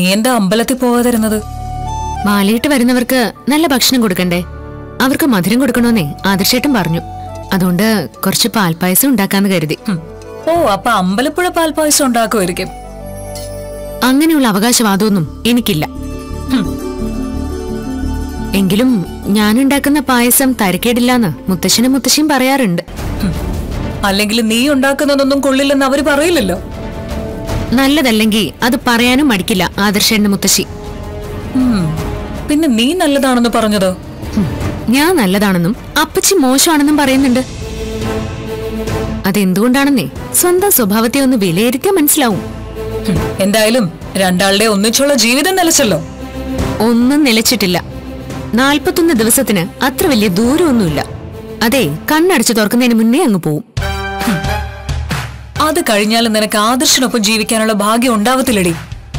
എന്താ അമ്പലത്തിൽ പോകാതിരുന്നത് മാലയിട്ട് വരുന്നവർക്ക് നല്ല ഭക്ഷണം കൊടുക്കണ്ടേ അവർക്ക് മധുരം കൊടുക്കണമെന്നേ ആദർശേട്ടൻ പറഞ്ഞു അതുകൊണ്ട് കുറച്ച് പാൽപ്പായസം ഉണ്ടാക്കാന്ന് കരുതി ഹും. ഓ അപ്പൊ അമ്പലപ്പുഴ പാൽപ്പായസം ഉണ്ടാക്കുമായിരിക്കും അങ്ങനെയുള്ള അവകാശവാദമൊന്നും എനിക്കില്ല ഹും. എങ്കിലും ഞാനുണ്ടാക്കുന്ന പായസം തരക്കേടില്ലാന്ന് മുത്തശ്ശനും മുത്തശ്ശിയും പറയാറുണ്ട് ഹും. അല്ലെങ്കിൽ നീ ഉണ്ടാക്കുന്നതൊന്നും കൊള്ളില്ലെന്ന് അവര് പറയില്ലല്ലോ നല്ലതല്ലെങ്കിൽ അത് പറയാനും മടിക്കില്ല ആദർശേട്ടന്റെ മുത്തശ്ശി ഉം. പിന്നെ നീ നല്ലതാണെന്ന് പറഞ്ഞതോ ഹും, ഞാൻ നല്ലതാണെന്നും അപ്പച്ചി മോശമാണെന്നും പറയുന്നുണ്ട് അതെന്തുകൊണ്ടാണെന്നേ സ്വന്തം സ്വഭാവത്തെ ഒന്ന് വിലയിരുത്തിയാൽ മനസ്സിലാവും ഹും. എന്തായാലും രണ്ടാളുടെ ഒന്നിച്ചുള്ള ജീവിതം നിലച്ചല്ലോ ഒന്നും നിലച്ചിട്ടില്ല നാൽപ്പത്തൊന്ന് ദിവസത്തിന് അത്ര വലിയ ദൂരമൊന്നുമില്ല അതെ കണ്ണടച്ചു തുറക്കുന്നതിന് മുന്നേ അങ്ങ് പോവും അത് കഴിഞ്ഞാലും നിനക്ക് ആദർശനൊപ്പം ജീവിക്കാനുള്ള ഭാഗ്യം ഉണ്ടാവത്തില്ലടി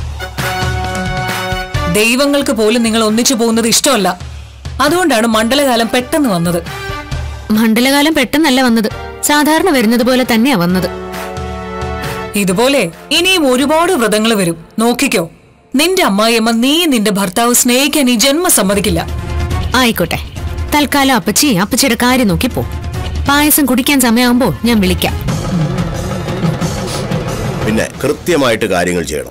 ദൈവങ്ങൾക്ക് പോലും നിങ്ങൾ ഒന്നിച്ചു പോകുന്നത് ഇഷ്ടമല്ല അതുകൊണ്ടാണ് മണ്ഡലകാലം പെട്ടെന്ന് വന്നത് മണ്ഡലകാലം പെട്ടെന്നല്ല വന്നത് സാധാരണ വരുന്നത് പോലെ തന്നെയാ വന്നത് ഇതുപോലെ ഇനിയും ഒരുപാട് വ്രതങ്ങൾ വരും നോക്കിക്കോ നിന്റെ അമ്മായിയമ്മ നീ നിന്റെ ഭർത്താവ് സ്നേഹിക്കാൻ ഈ ജന്മ സമ്മതിക്കില്ല ആയിക്കോട്ടെ തൽക്കാലം അപ്പച്ചി അപ്പച്ചിയുടെ കാര്യം നോക്കി പോ പായസം കുടിക്കാൻ സമയമാകുമ്പോ ഞാൻ വിളിക്കാം പിന്നെ കൃത്യമായിട്ട് കാര്യങ്ങൾ ചെയ്യണം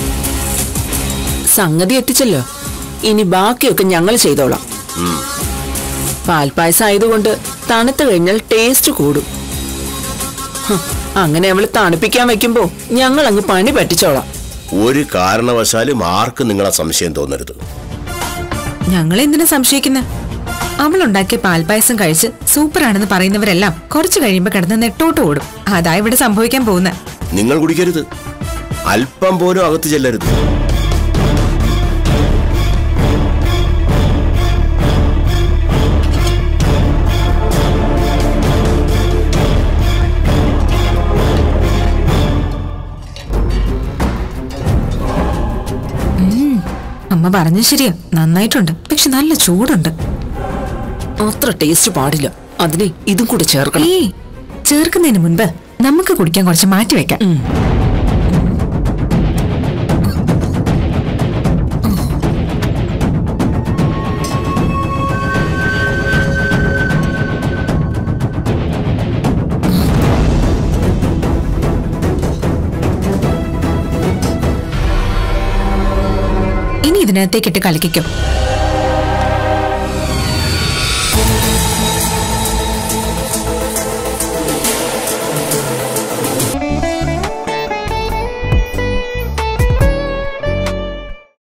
സംഗതി എത്തിച്ചല്ലോ ഇനി ബാക്കിയൊക്കെ ഞങ്ങൾ ചെയ്തോളാം പാൽപ്പായസം ആയതുകൊണ്ട് തണുത്തു കഴിഞ്ഞാൽ ടേസ്റ്റ് കൂടും ഹ്, അങ്ങനെ അവള് തണുപ്പിക്കാൻ വെക്കുമ്പോ ഞങ്ങൾ അങ്ങ് പണി പറ്റിച്ചോളാം ഒരു കാരണവശാലും ആർക്കും നിങ്ങളെ സംശയം തോന്നരുത് ഞങ്ങൾ എന്തിനാ സംശയിക്കുന്നത് അവളുണ്ടാക്കിയ പാൽപ്പായസം കഴിച്ച് സൂപ്പറാണെന്ന് പറയുന്നവരെല്ലാം കുറച്ചു കഴിയുമ്പോ കിടന്ന് നെട്ടോട്ട് ഓടും അതാ ഇവിടെ സംഭവിക്കാൻ പോകുന്നത് നിങ്ങൾ കുടിക്കരുത് അല്പം പോലും അകത്ത് ചെല്ലരുത് അമ്മ പറഞ്ഞ ശരിയാ നന്നായിട്ടുണ്ട് പക്ഷെ നല്ല ചൂടുണ്ട് അത്ര ടേസ്റ്റ് പാടില്ല അതിന് ഇതും കൂടെ ചേർക്കണം ഏയ് ചേർക്കുന്നതിന് മുൻപ് നമുക്ക് കുടിക്കാൻ കുറച്ച് മാറ്റി വെക്കാം ഇനി ഇതിനകത്തേക്കിട്ട് കലക്കിക്കും